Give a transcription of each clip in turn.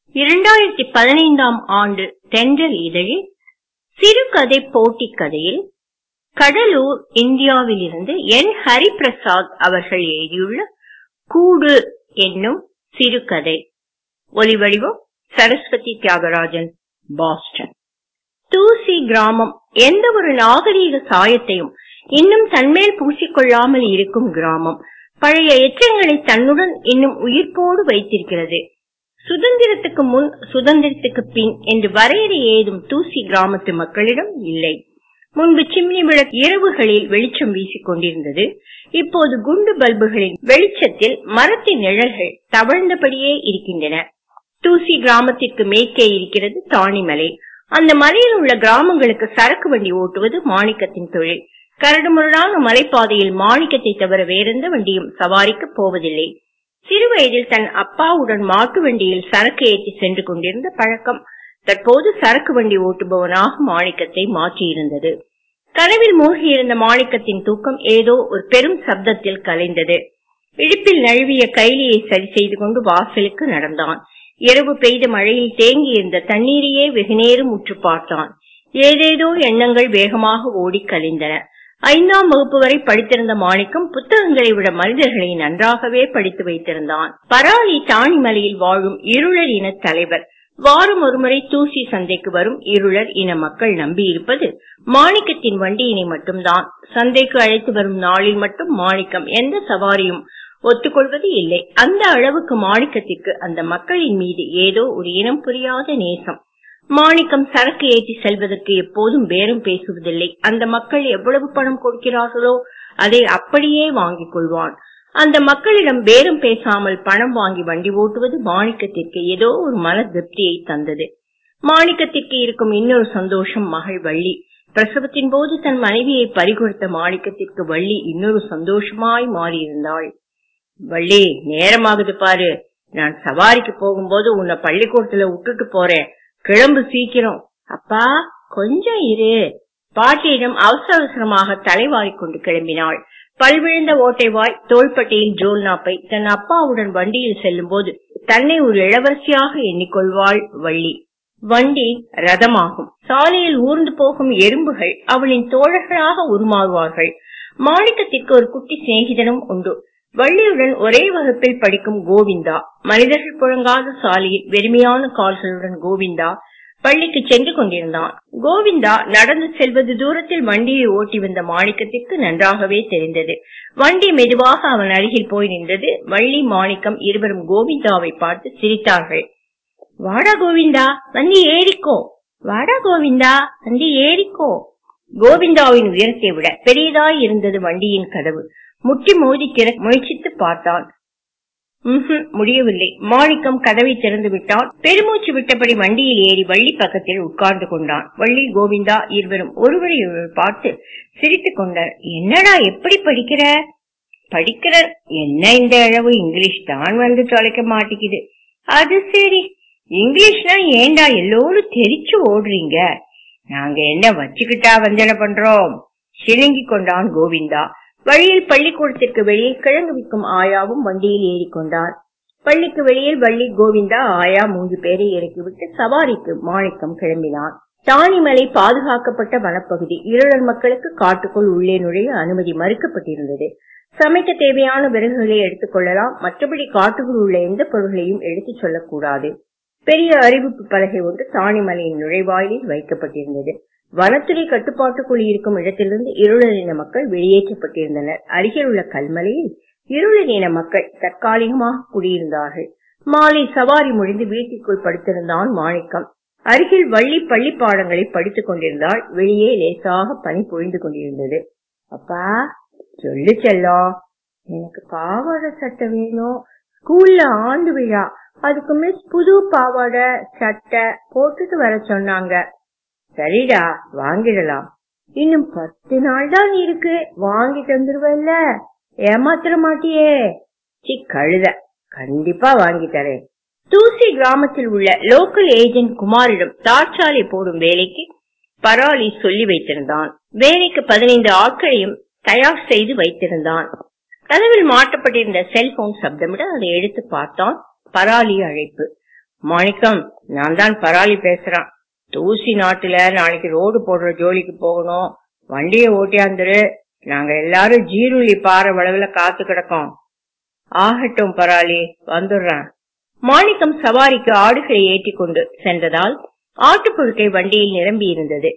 இரண்டாயிரத்தி பதினைந்தாம் ஆண்டு தென்றல் இதழில் சிறுகதை போட்டிக் கதையில் கடலூர் இந்தியாவிலிருந்து என் ஹரிபிரசாத் அவர்கள் எழுதியுள்ள கூடு என்னும் சிறுகதை ஒலிவடிவம் சரஸ்வதி தியாகராஜன் பாஸ்டன் தூசி கிராமம் எந்த ஒரு நாகரீக சாயத்தையும் இன்னும் தன்மேல் பூசிக்கொள்ளாமல் இருக்கும் கிராமம் பழைய எச்சங்களை தன்னுடன் இன்னும் உயிர்ப்போடு வைத்திருக்கிறது சுதந்திரத்துக்கு முன் சுதந்திரத்துக்கு பின் என்று வரையறை ஏதும் தூசி கிராமத்து மக்களிடம் இல்லை முன்பு சிம்னி விளக்கு இரவுகளில் வெளிச்சம் வீசிக் கொண்டிருந்தது இப்போது குண்டு பல்புகளின் வெளிச்சத்தில் மரத்தின் நிழல்கள் தவழ்ந்தபடியே இருக்கின்றன தூசி கிராமத்திற்கு மேற்கே இருக்கிறது தாணிமலை அந்த மலையில் உள்ள கிராமங்களுக்கு சரக்கு வண்டி ஓட்டுவது மாணிக்கத்தின் தொழில் கரடுமுரடான மலைப்பாதையில் மாணிக்கத்தை தவிர வேறெந்த வண்டியும் சவாரிக்கு போவதில்லை சிறு வயதில் தன் அப்பாவுடன் மாட்டு வண்டியில் சரக்கு ஏற்றி சென்று கொண்டிருந்த பழக்கம் தற்போது சரக்கு வண்டி ஓட்டுபவனாக மாணிக்கத்தை மாற்றியிருந்தது கனவில் மூழ்கியிருந்த மாணிக்கத்தின் தூக்கம் ஏதோ ஒரு பெரும் சப்தத்தில் கலைந்தது இடுப்பில் நழுவிய கைலியை சரி செய்து கொண்டு வாசலுக்கு நடந்தான் இரவு பெய்த மழையில் தேங்கி இருந்த தண்ணீரையே வெகுநேரம் உற்று பார்த்தான் ஏதேதோ எண்ணங்கள் வேகமாக ஓடி கலைந்தன ஐந்தாம் வகுப்பு வரை படித்திருந்த மாணிக்கம் புத்தகங்களை விட மனிதர்களை நன்றாகவே படித்து வைத்திருந்தான் பராளி தாணிமலையில் வாழும் இருளர் இன தலைவர் வாரம் ஒருமுறை தூசி சந்தைக்கு வரும் இருளர் இன மக்கள் நம்பியிருப்பது மாணிக்கத்தின் வண்டியினை மட்டும்தான் சந்தைக்கு அழைத்து வரும் நாளில் மட்டும் மாணிக்கம் எந்த சவாரியும் ஒத்துக்கொள்வது இல்லை அந்த அளவுக்கு மாணிக்கத்திற்கு அந்த மக்களின் மீது ஏதோ ஒரு இனம் புரியாத நேசம் மாணிக்கம் சரக்கு ஏற்றி செல்வதற்கு எப்போதும் பேரம் பேசுவதில்லை அந்த மக்கள் எவ்வளவு பணம் கொடுக்கிறார்களோ அதை அப்படியே வாங்கிக் கொள்வான் அந்த மக்களிடம் பேரம் பேசாமல் பணம் வாங்கி வண்டி ஓட்டுவது மாணிக்கத்திற்கு ஏதோ ஒரு மன திருப்தியை தந்தது மாணிக்கத்திற்கு இருக்கும் இன்னொரு சந்தோஷம் மகள் வள்ளி பிரசவத்தின் போது தன் மனைவியை பறிகொடுத்த மாணிக்கத்திற்கு வள்ளி இன்னொரு சந்தோஷமாய் மாறியிருந்தாள் வள்ளி நேரமாகுது பாரு நான் சவாரிக்கு போகும்போது உன்னை பள்ளிக்கூடத்துல விட்டுட்டு போறேன் கிளம்பு சீக்கிரம் அப்பா கொஞ்சம் இரு பாட்டியிடம் அவசர அவசரமாக தலைவாரிக் கொண்டு கிளம்பினாள் பல்விழுந்த ஓட்டை வாய் தோள்பட்டையில் ஜோல்னாப்பை தன் அப்பாவுடன் வண்டியில் செல்லும் போது தன்னை ஒரு இளவரசியாக எண்ணிக்கொள்வாள் வள்ளி வண்டி ரதமாகும் சாலையில் ஊர்ந்து போகும் எறும்புகள் அவளின் தோழர்களாக உருமாறுவார்கள் மாணிக்கத்திற்கு ஒரு குட்டி சிநேகிதனும் உண்டு வள்ளியுடன் ஒரே வகுப்பில் படிக்கும் கோவிந்தா மனிதர்கள் புழங்காத சாலையில் வெறுமையான கால்களுடன் கோவிந்தா பள்ளிக்கு சென்று கொண்டிருந்தான் கோவிந்தா நடந்து செல்வது தூரத்தில் வண்டியை ஓட்டி வந்த மாணிக்கத்திற்கு நன்றாகவே தெரிந்தது வண்டி மெதுவாக அவன் அருகில் போய் நின்றது வள்ளி மாணிக்கம் இருவரும் கோவிந்தாவை பார்த்து சிரித்தார்கள் வாடா கோவிந்தா வந்து ஏறிக்கோ வாடா கோவிந்தா வந்து ஏறிக்கோ கோவிந்தாவின் உயரத்தை விட பெரியதாய் இருந்தது வண்டியின் கதவு முட்டி மோதி திற முயற்சித்து பார்த்தான் முடியவில்லை மாணிக்கம் கதவை திறந்து விட்டான் பெருமூச்சு விட்டபடி வண்டியில் ஏறி வள்ளி பக்கத்தில் உட்கார்ந்து கொண்டான் வள்ளி கோவிந்தா இருவரும் ஒருவரை ஒருவர் பார்த்து சிரித்துக் கொண்டார் என்னடா எப்படி படிக்கிற படிக்கிற என்ன இந்த அளவு இங்கிலீஷ் தான் வந்து தொலைக்க மாட்டேங்குது அது சரி இங்கிலீஷ்னா ஏண்டா எல்லோரும் தெரிச்சு ஓடுறீங்க நாங்க என்ன வச்சுக்கிட்டா வஞ்சனை பண்றோம் சிலுங்கி கொண்டான் கோவிந்தா வழியில் பள்ளிக்கூடத்திற்கு வெளியே கிழங்கு விற்கும் ஆயாவும் வண்டியில் ஏறிக்கொண்டார் பள்ளிக்கு வெளியில் வள்ளி கோவிந்தா ஆயா மூன்று பேரை இறக்கிவிட்டு சவாரிக்கு மாணிக்கம் கிளம்பினான் தானிமலை பாதுகாக்கப்பட்ட வனப்பகுதி இருளர் மக்களுக்கு காட்டுக்குள் உள்ளே நுழைய அனுமதி மறுக்கப்பட்டிருந்தது சமைக்க தேவையான விறகுகளை எடுத்துக் கொள்ளலாம் மற்றபடி காட்டுக்குள் உள்ள எந்த பொருள்களையும் எடுத்துச் செல்லக்கூடாது பெரிய அறிவிப்பு பலகை ஒன்று தானிமலையின் நுழைவாயிலில் வைக்கப்பட்டிருந்தது வனத்துறை கட்டுப்பாட்டுக்குள் இருக்கும் இடத்திலிருந்து இருளரின மக்கள் வெளியேற்றப்பட்டிருந்தனர் அருகில் உள்ள கல்மலையில் இருளரின மக்கள் தற்காலிகமாக குடியிருந்தார்கள் மாலை சவாரி முடிந்து வீட்டிற்குள் படுத்திருந்தான் மாணிக்கம் அருகில் வள்ளி பள்ளி பாடங்களை படித்துக் கொண்டிருந்தால் வெளியே லேசாக பனி பொழிந்து கொண்டிருந்தது அப்பா சொல்லு செல்லம் எனக்கு பாவாடை சட்டை வேணும் ஸ்கூல்ல ஆண்டு விழா அதுக்கு மிஸ் புது பாவாடை சட்டை போட்டுட்டு வர சொன்னாங்க சரிடா வாங்கிடலாம் இன்னும் பத்து நாள் தான் இருக்கு வாங்கி தந்துருவல்ல ஏமாத்திர மாட்டியே சி கழுத கண்டிப்பா வாங்கி தரேன் தூசி கிராமத்தில் உள்ள லோக்கல் ஏஜென்ட் குமாரிடம் தார்ச்சாலை போடும் வேலைக்கு பராலி சொல்லி வைத்திருந்தான் வேலைக்கு பதினைந்து ஆட்களையும் தயார் செய்து வைத்திருந்தான் கதவில் மாட்டப்பட்டிருந்த செல்போன் சப்தமிட அதை எடுத்து பார்த்தான் பராலி அழைப்பு மாணிக்கம் நான் தான் பராளி பேசுறேன் தூசி நாட்டுல நாளைக்கு ரோடு போடுற ஜோலிக்கு போகணும் வண்டியை ஓட்டியாந்துரு நாங்க எல்லாரும் ஜீருளி பாறை வளவுல காத்து கிடக்கோம் ஆகட்டும் பராளி வந்துடுறேன் மாணிக்கம் சவாரிக்கு ஆடுகளை ஏற்றிக் கொண்டு சென்றதால் ஆட்டுப்புழுக்கை வண்டியில் நிரம்பி இருந்தது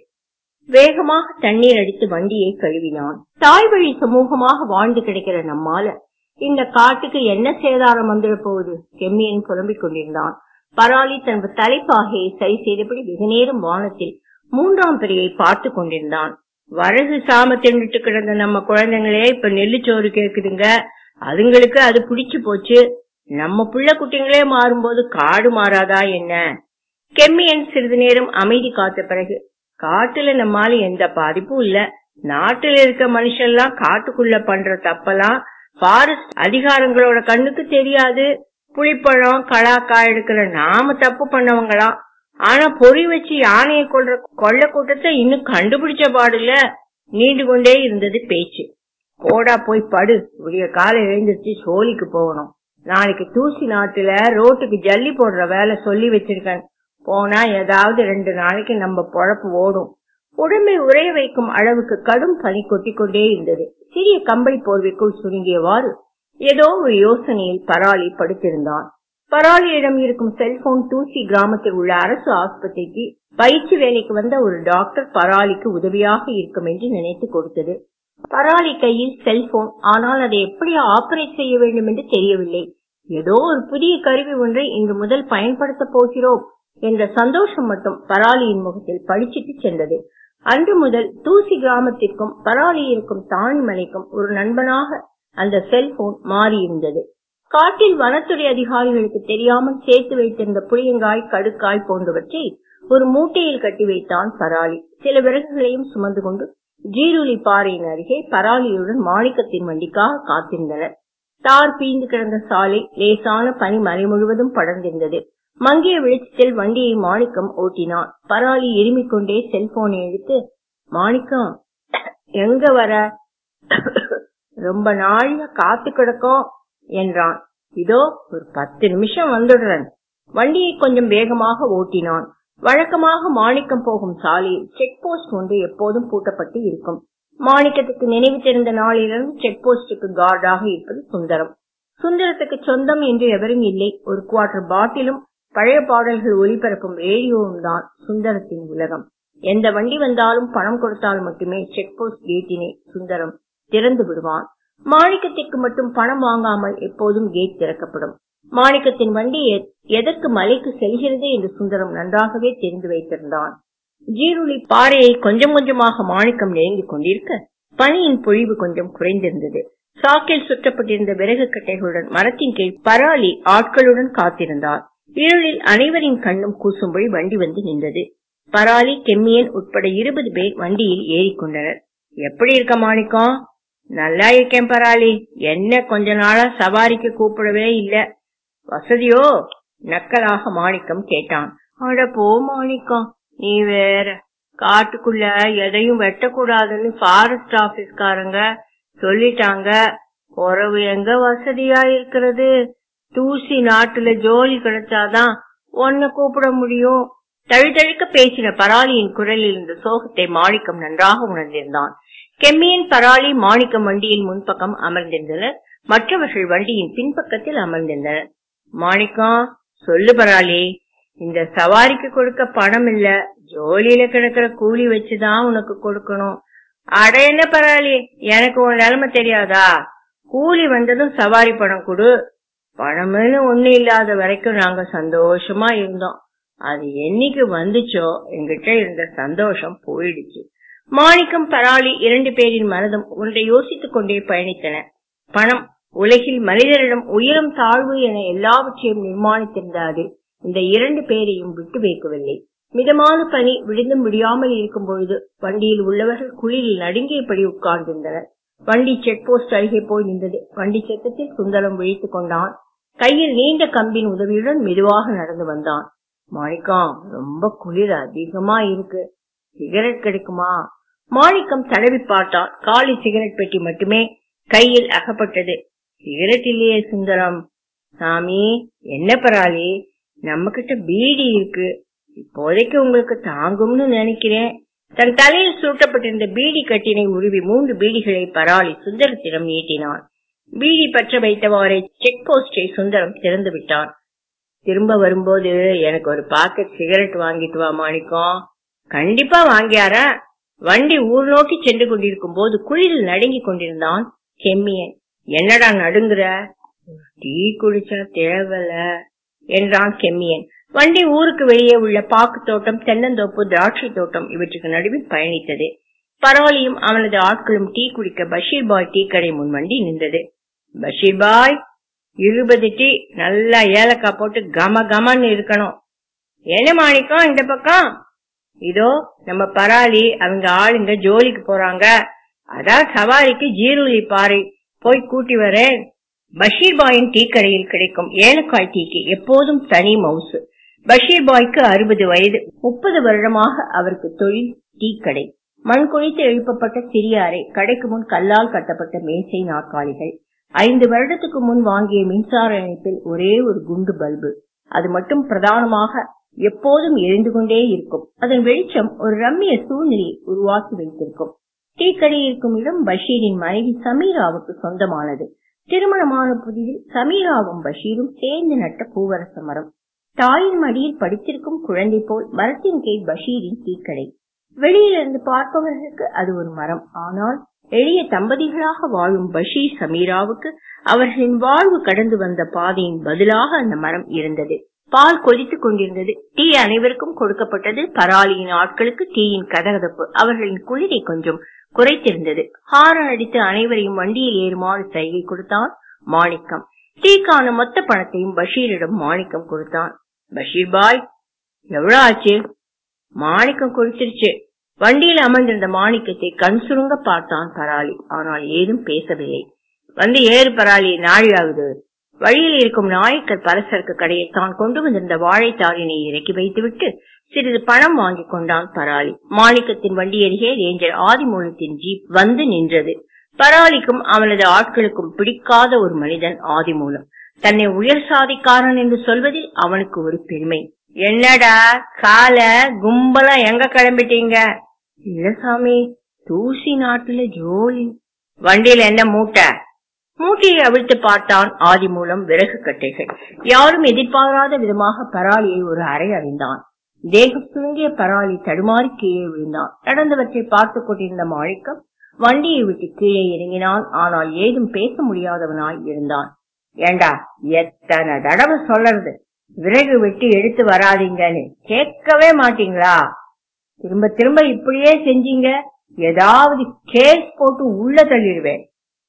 வேகமாக தண்ணீர் அடித்து வண்டியை கழுவினான் தாய் வழி சமூகமாக வாழ்ந்து கிடைக்கிற நம்மால இந்த காட்டுக்கு என்ன சேதாரம் வந்துட போகுது செம்மியன் புலம்பிக் கொண்டிருந்தான் பராளி தன் தலைப்பாகையை சரி செய்தபடி வெகு நேரம் வானத்தில் மூன்றாம் பிறையை பார்த்து கொண்டிருந்தான் வரகு சாம தின்னுட்டு கிடந்த நம்ம குழந்தைங்களே இப்ப நெல்லுச்சோறு கேக்குதுங்க அதுங்களுக்கு அது பிடிச்சு போச்சு நம்ம புள்ள குட்டிங்களே மாறும்போது காடு மாறாதா என்ன கெம்மியன் சிறிது நேரம் அமைதி காத்த பிறகு காட்டுல நம்மால எந்த பாதிப்பும் இல்ல நாட்டுல இருக்க மனுஷன்லாம் காட்டுக்குள்ள பண்ற தப்பெல்லாம் ஃபாரஸ்ட் அதிகாரங்களோட கண்ணுக்கு தெரியாது புளிப்பழம் கலாக்காய் எடுக்கிற நாம தப்பு பண்ணவங்களாம் ஆனா பொறி வச்சு யானையை கொள்ற கொள்ள கூட்டத்தை இன்னும் கண்டுபிடிச்ச பாடுல நீண்டு கொண்டே இருந்தது பேச்சு போடா போய் படு விடிய காலை எழுந்திருச்சு சோழிக்கு போகணும் நாளைக்கு தூசி நாட்டுல ரோட்டுக்கு ஜல்லி போடுற வேலை சொல்லி வச்சிருக்கேன் போனா ஏதாவது ரெண்டு நாளைக்கு நம்ம பொழப்பு ஓடும் உடம்பை உறைய வைக்கும் அளவுக்கு கடும் பனி கொட்டி கொண்டே இருந்தது சிறிய கம்பளி போர்வைக்குள் சுருங்கியவாறு ஏதோ ஒரு யோசனையில் பராளி படுத்திருந்தான் பராளியிடம் இருக்கும் செல்போன் தூசி கிராமத்தில் உள்ள அரசு ஆஸ்பத்திரிக்கு பயிற்சி வேலைக்கு வந்த ஒரு டாக்டர் பராளிக்கு உதவியாக இருக்கும் என்று நினைத்து கொடுத்தது பராளி கையில் செல்போன் ஆனால் அதை எப்படி ஆபரேட் செய்ய வேண்டும் என்று தெரியவில்லை ஏதோ ஒரு புதிய கருவி ஒன்றை இன்று முதல் பயன்படுத்த போகிறோம் என்ற சந்தோஷம் மட்டும் பராளியின் முகத்தில் பழிச்சிட்டு சென்றது அன்று முதல் தூசி கிராமத்திற்கும் பராளி இருக்கும் தாழ்மலைக்கும் ஒரு நண்பனாக அந்த செல்போன் மாறியிருந்தது காட்டில் வனத்துறை அதிகாரிகளுக்கு தெரியாமல் சேர்த்து வைத்திருந்த புளியங்காய் கடுக்காய் போன்றவற்றை ஒரு மூட்டையில் கட்டி வைத்தான் பராளி சில விறகுகளையும் சுமந்து கொண்டு ஜீருளி பாறையின் அருகே பராளியுடன் மாணிக்கத்தின் வண்டிக்காக காத்திருந்தனர் தார் பீந்து கிடந்த சாலை லேசான பனி மலை முழுவதும் படர்ந்திருந்தது மங்கிய வெளிச்சத்தில் வண்டியை மாணிக்கம் ஓட்டினான் பராளி எருமிக் கொண்டே செல்போனை எடுத்து மாணிக்கம் எங்க வர ரொம்ப நாள்ல காத்து கிடக்கும் என்றான் இதோ ஒரு பத்து நிமிஷம் வந்துடுறேன் வண்டியை கொஞ்சம் வேகமாக ஓட்டினான் வழக்கமாக மாணிக்கம் போகும் சாலையில் செக் போஸ்ட் ஒன்று எப்போதும் பூட்டப்பட்டு இருக்கும் மாணிக்கத்துக்கு நினைவு தெரிந்த நாளிலிருந்து செக் போஸ்டுக்கு கார்டாக இருப்பது சுந்தரம் சுந்தரத்துக்கு சொந்தம் என்று எவரும் இல்லை ஒரு குவார்டர் பாட்டிலும் பழைய பாடல்கள் ஒலிபரப்பும் ரேடியோவும் தான் சுந்தரத்தின் உலகம் எந்த வண்டி வந்தாலும் பணம் கொடுத்தால் மட்டுமே செக் போஸ்ட் கேட்டினை சுந்தரம் திறந்து விடுவான் மாணிக்கத்திற்கு மட்டும் பணம் வாங்காமல் எப்போதும் கேட் திறக்கப்படும் மாணிக்கத்தின் வண்டி எதற்கு மலைக்கு செல்கிறது என்று சுந்தரம் நன்றாகவே தெரிந்து வைத்திருந்தான் ஜீருளி பாறையை கொஞ்சம் கொஞ்சமாக மாணிக்கம் நெருங்கிக் கொண்டிருக்க பனியின் பொழிவு கொஞ்சம் குறைந்திருந்தது சாக்கில் சுற்றப்பட்டிருந்த விறகு கட்டைகளுடன் மரத்தின் கீழ் பராளி ஆட்களுடன் காத்திருந்தார் இருளில் அனைவரின் கண்ணும் கூசும்படி வண்டி வந்து நின்றது பராளி கெம்மியன் உட்பட இருபது பேர் வண்டியில் ஏறிக்கொண்டனர் எப்படி இருக்க மாணிக்கம் நல்லா இருக்கேன் பராளி என்ன கொஞ்ச நாளா சவாரிக்கு கூப்பிடவே இல்ல வசதியோ நக்கலாக மாணிக்கம் கேட்டான் அட போ மாணிக்கம் நீ வேற காட்டுக்குள்ள எதையும் வெட்டக்கூடாதுன்னு ஃபாரஸ்ட் ஆபீஸ்காரங்க சொல்லிட்டாங்க உறவு எங்க வசதியா இருக்கிறது தூசி நாட்டுல ஜோலி கிடைச்சாதான் உன்னை கூப்பிட முடியும் தழுதழுக்க பேசின பராளியின் குரலில் இருந்த சோகத்தை மாணிக்கம் நன்றாக உணர்ந்திருந்தான் கெம்மியின் பராளி மாணிக்கம் வண்டியின் முன்பக்கம் அமர்ந்திருந்தனர் மற்றவர்கள் வண்டியின் பின்பக்கத்தில் அமர்ந்திருந்தனர் மாணிக்கம் சொல்லு பராளி இந்த சவாரிக்கு கொடுக்க பணம் இல்ல ஜோலியில கிடக்கிற கூலி வச்சுதான் உனக்கு கொடுக்கணும் அட என்ன பராளி எனக்கு உன் நிலைமை தெரியாதா கூலி வந்ததும் சவாரி பணம் கொடு பணம்னு ஒண்ணு இல்லாத வரைக்கும் நாங்க சந்தோஷமா இருந்தோம் அது என்னைக்கு வந்துச்சோ எங்கிட்ட இருந்த சந்தோஷம் போயிடுச்சு மாணிக்கம் பராளி இரண்டு பேரின் மனதும் ஒன்றை யோசித்துக் கொண்டே பயணித்தன பணம் உலகில் மனிதரிடம் உயரம் தாழ்வு என எல்லாவற்றையும் நிர்மாணித்திருந்த அது இந்த இரண்டு பேரையும் விட்டு வைக்கவில்லை மிதமான பனி விழுந்தும் விடியாமல் இருக்கும் பொழுது வண்டியில் உள்ளவர்கள் குளிரில் நடுங்கியபடி உட்கார்ந்திருந்தனர் வண்டி செக் போஸ்ட் அருகே போய் நின்றது வண்டி சத்தத்தில் சுந்தரம் விழித்துக் கொண்டான் கையில் நீண்ட கம்பின் உதவியுடன் மெதுவாக நடந்து வந்தான் மாணிக்கம் ரொம்ப குளிர் அதிகமா இருக்கு சிகரெட் கிடைக்குமா மாணிக்கம் தடவி பார்த்தான் காலி சிகரெட் பெட்டி மட்டுமே கையில் அகப்பட்டது சிகரெட் இல்லையே சுந்தரம் சாமி என்ன பராளி நம்ம கிட்ட பீடி இருக்கு இப்போதைக்கு உங்களுக்கு தாங்கும்னு நினைக்கிறேன் தன் தலையில் சூட்டப்பட்டிருந்த பீடி கட்டினை உருவி மூன்று பீடிகளை பராளி சுந்தரத்திடம் நீட்டினான் பீடி பற்ற வைத்தவாறே செக் போஸ்டை சுந்தரம் திறந்து விட்டான் திரும்ப வரும்போது எனக்கு ஒரு பாக்கெட் சிகரெட் வாங்கிட்டு வா மாணிக்கம் கண்டிப்பா வாங்கியாரா வண்டி ஊர் நோக்கி சென்று கொண்டிருக்கும் போது குளிரில் நடுங்கிக் கொண்டிருந்தான் செம்மியன் என்னடா நடுங்குற டீ குடிச்சா தேவல என்றான் செம்மியன் வண்டி ஊருக்கு வெளியே உள்ள பாக்கு தோட்டம் தென்னந்தோப்பு திராட்சை தோட்டம் இவற்றுக்கு நடுவில் பயணித்தது பரவாலியும் அவனது ஆட்களும் டீ குடிக்க பஷீர் பாய் டீ கடை முன் வண்டி நின்றது பஷீர் பாய் இருபது டீ நல்லா ஏலக்காய் போட்டு கம கமன்னு இருக்கணும் என்ன மாணிக்கம் இந்த பக்கம் இதோ நம்ம பராளி அவங்க ஆளுங்க ஜோலிக்கு போறாங்க அதான் சவாரிக்கு ஜீருளி பாறை போய் கூட்டி வரேன் பஷீர் பாயின் டீ கடையில் கிடைக்கும் ஏலக்காய் டீக்கு எப்போதும் தனி மவுசு பஷீர் பாய்க்கு அறுபது வயது முப்பது வருடமாக அவருக்கு தொழில் டீ கடை மண் குழித்து எழுப்பப்பட்ட சிறிய அறை கடைக்கு முன் கல்லால் கட்டப்பட்ட மேசை நாற்காலிகள் ஐந்து வருடத்துக்கு முன் வாங்கிய மின்சார இணைப்பில் ஒரே ஒரு குண்டு பல்பு அது மட்டும் பிரதானமாக எப்போதும் எரிந்து கொண்டே இருக்கும் அதன் வெளிச்சம் ஒரு ரம்மிய சூழ்நிலையை உருவாக்கி வைத்திருக்கும் டீ கடை இருக்கும் இடம் பஷீரின் மனைவி சமீராவுக்கு சொந்தமானது திருமணமான புதிதில் சமீராவும் பஷீரும் சேர்ந்து நட்ட பூவரச மரம் தாயின் மடியில் படித்திருக்கும் குழந்தை போல் மரத்தின் கீழ் பஷீரின் டீக்கடை வெளியிலிருந்து பார்ப்பவர்களுக்கு அது ஒரு மரம் ஆனால் எளிய தம்பதிகளாக வாழும் பஷீர் சமீராவுக்கு அவர்களின் வாழ்வு கடந்து வந்த பாதையின் பதிலாக அந்த மரம் இருந்தது பால் கொதித்துக் கொண்டிருந்தது டீ அனைவருக்கும் கொடுக்கப்பட்டது பராளியின் ஆட்களுக்கு டீயின் கதகதப்பு அவர்களின் குளிரை கொஞ்சம் குறைத்திருந்தது ஹாரன் அடித்து அனைவரையும் வண்டியில் ஏறுமாறு சைகை கொடுத்தான் மாணிக்கம் டீக்கான மொத்த பணத்தையும் பஷீரிடம் மாணிக்கம் கொடுத்தான் பஷீர் பாய் எவ்வளவு ஆச்சு மாணிக்கம் கொடுத்துருச்சு வண்டியில் அமர்ந்திருந்த மாணிக்கத்தை கண் சுருங்க பார்த்தான் பராளி ஆனால் ஏதும் பேசவில்லை வந்து ஏறு பராளி நாழி ஆகுது வழியில் இருக்கும் நாயக்கர் பலசரக்கு கடையில் தான் கொண்டு வந்திருந்த வாழைத்தாளினை இறக்கி வைத்துவிட்டு சிறிது பணம் வாங்கிக் கொண்டான் பராளி மாணிக்கத்தின் வண்டி அருகே ரேஞ்சர் ஆதிமூலத்தின் ஜீப் வந்து நின்றது பராளிக்கும் அவனது ஆட்களுக்கும் பிடிக்காத ஒரு மனிதன் ஆதிமூலம் தன்னை உயர் சாதிக்காரன் என்று சொல்வதில் அவனுக்கு ஒரு பெருமை என்னடா கால கும்பலா எங்க கிளம்பிட்டீங்க இல்ல சாமி தூசி நாட்டுல ஜோலி வண்டியில என்ன மூட்டை மூட்டையை அவிழ்த்து பார்த்தான் ஆதி மூலம் விறகு கட்டைகள் யாரும் எதிர்பாராத விதமாக பராளியை ஒரு அறை அறிந்தான் தேகம் சுருங்கிய பராளி தடுமாறி கீழே விழுந்தான் நடந்தவற்றை பார்த்துக் கொண்டிருந்த மாணிக்கம் வண்டியை விட்டு கீழே இறங்கினான் ஆனால் ஏதும் பேச முடியாதவனாய் இருந்தான் ஏண்டா எத்தனை தடவை சொல்றது விறகு வெட்டி எடுத்து வராதீங்கன்னு கேட்கவே மாட்டீங்களா திரும்ப திரும்ப இப்படியே செஞ்சீங்க ஏதாவது கேஸ் போட்டு உள்ள தள்ளிடுவேன்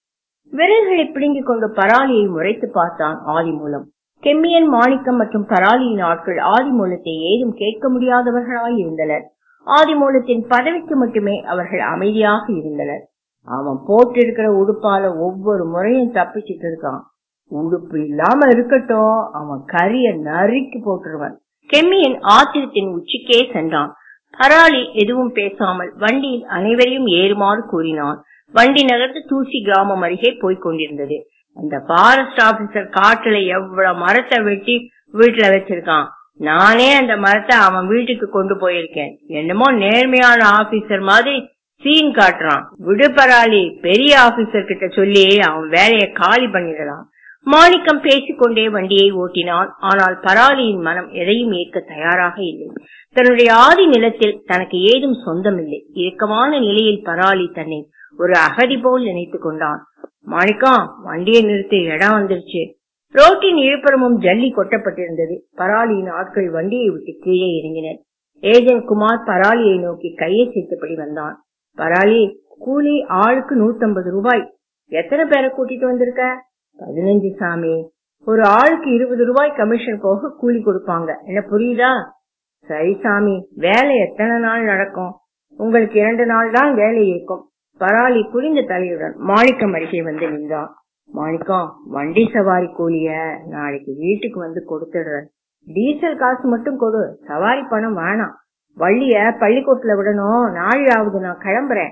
விறகுகளை பிடுங்கிக் கொண்டு பராளியை முறைத்து பார்த்தான் ஆதிமூலம் கெம்மியன் மாணிக்கம் மற்றும் பராளியின் ஆட்கள் ஆதிமூலத்தை ஏதும் கேட்க முடியாதவர்களாய் இருந்தனர் ஆதிமூலத்தின் பதவிக்கு மட்டுமே அவர்கள் அமைதியாக இருந்தனர் அவன் போட்டிருக்கிற உடுப்பால ஒவ்வொரு முறையும் தப்பிச்சிட்டு இருக்கான் உடுப்பு இல்லாம இருக்கட்டும் அவன் கரிய நறுக்கி போட்டுருவன் கெம்மியன் ஆத்திரத்தின் உச்சிக்கே சென்றான் பராளி எதுவும் பேசாமல் வண்டியில் அனைவரையும் ஏறுமாறு கூறினான் வண்டி நகர்ந்து தூசி கிராமம் அருகே போய்க் கொண்டிருந்தது அந்த ஃபாரஸ்ட் ஆபீசர் காட்டுல எவ்வளவு மரத்தை வெட்டி வீட்டுல வச்சிருக்கான் நானே அந்த மரத்தை அவன் வீட்டுக்கு கொண்டு போயிருக்கேன் என்னமோ நேர்மையான ஆபீசர் மாதிரி சீன் காட்டுறான் விடு பராளி பெரிய ஆபீசர் கிட்ட சொல்லி அவன் வேலையை காலி பண்ணிடலாம் மாணிக்கம் பேசிக்கொண்டே வண்டியை ஓட்டினான் ஆனால் பராளியின் மனம் எதையும் ஏற்க தயாராக இல்லை தன்னுடைய ஆதி நிலத்தில் தனக்கு ஏதும் சொந்தமில்லை இறுக்கமான நிலையில் பராளி தன்னை ஒரு அகதி போல் நினைத்துக் கொண்டான் மாணிக்கம் வண்டியை நிறுத்தி இடம் வந்துருச்சு ரோட்டின் இழுப்புறமும் ஜல்லி கொட்டப்பட்டிருந்தது பராளியின் ஆட்கள் வண்டியை விட்டு கீழே இறங்கினர் ஏஜென்ட் குமார் பராளியை நோக்கி கையை சேர்த்தபடி வந்தான் பராளி கூலி ஆளுக்கு நூத்தம்பது ரூபாய் எத்தனை பேரை கூட்டிட்டு வந்திருக்க பதினஞ்சு சாமி ஒரு ஆளுக்கு இருபது ரூபாய் கமிஷன் போக கூலி கொடுப்பாங்க என்ன புரியுதா சரி சாமி வேலை எத்தனை நாள் நடக்கும் உங்களுக்கு இரண்டு நாள் தான் வேலை இருக்கும் பராளி புரிந்த தலையுடன் மாணிக்கம் அருகே வந்து நின்றான் மாணிக்கம் வண்டி சவாரி கூலிய நாளைக்கு வீட்டுக்கு வந்து கொடுத்துடுறேன் டீசல் காசு மட்டும் கொடு சவாரி பணம் வேணாம் வள்ளிய பள்ளிக்கூட்டுல விடணும் நாள் ஆகுது நான் கிளம்புறேன்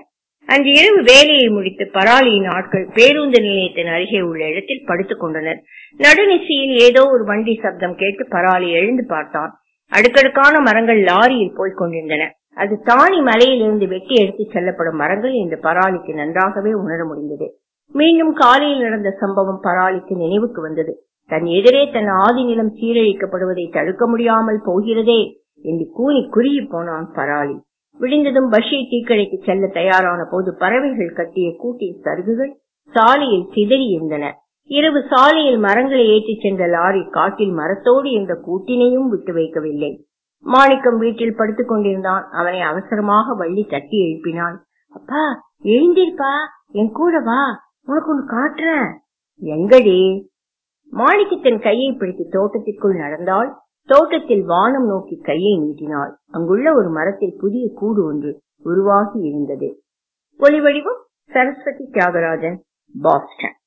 அன்று இரவு வேலையை முடித்து பராளியின் ஆட்கள் பேருந்து நிலையத்தின் அருகே உள்ள இடத்தில் படுத்துக் கொண்டனர் நடுநிசையில் ஏதோ ஒரு வண்டி சப்தம் கேட்டு பராளி எழுந்து பார்த்தான் அடுக்கடுக்கான மரங்கள் லாரியில் போய்க் கொண்டிருந்தன அது தானி மலையிலிருந்து வெட்டி எடுத்து செல்லப்படும் மரங்கள் என்று பராளிக்கு நன்றாகவே உணர முடிந்தது மீண்டும் காலையில் நடந்த சம்பவம் பராளிக்கு நினைவுக்கு வந்தது தன் எதிரே தன் ஆதி நிலம் சீரழிக்கப்படுவதை தடுக்க முடியாமல் போகிறதே என்று கூனி குறுகி போனான் பராளி விடிந்ததும் பஷீர் டீக்கடைக்கு செல்ல தயாரான போது பறவைகள் கட்டிய கூட்டின் சருகுகள் சாலையில் சிதறி இருந்தன இரவு சாலையில் மரங்களை ஏற்றிச் சென்ற லாரி காட்டில் மரத்தோடு இருந்த கூட்டினையும் விட்டு வைக்கவில்லை மாணிக்கம் வீட்டில் படுத்துக் கொண்டிருந்தான் அவனை அவசரமாக வள்ளி தட்டி எழுப்பினான் அப்பா எழுந்திருப்பா என் கூட வா உனக்கு ஒண்ணு காட்டுறேன் எங்கடி மாணிக்கத்தின் கையை பிடித்து தோட்டத்திற்குள் நடந்தால் தோட்டத்தில் வானம் நோக்கி கையை நீட்டினாள் அங்குள்ள ஒரு மரத்தில் புதிய கூடு ஒன்று உருவாகி இருந்தது ஒளிவடிவம் சரஸ்வதி தியாகராஜன் பாஸ்டன்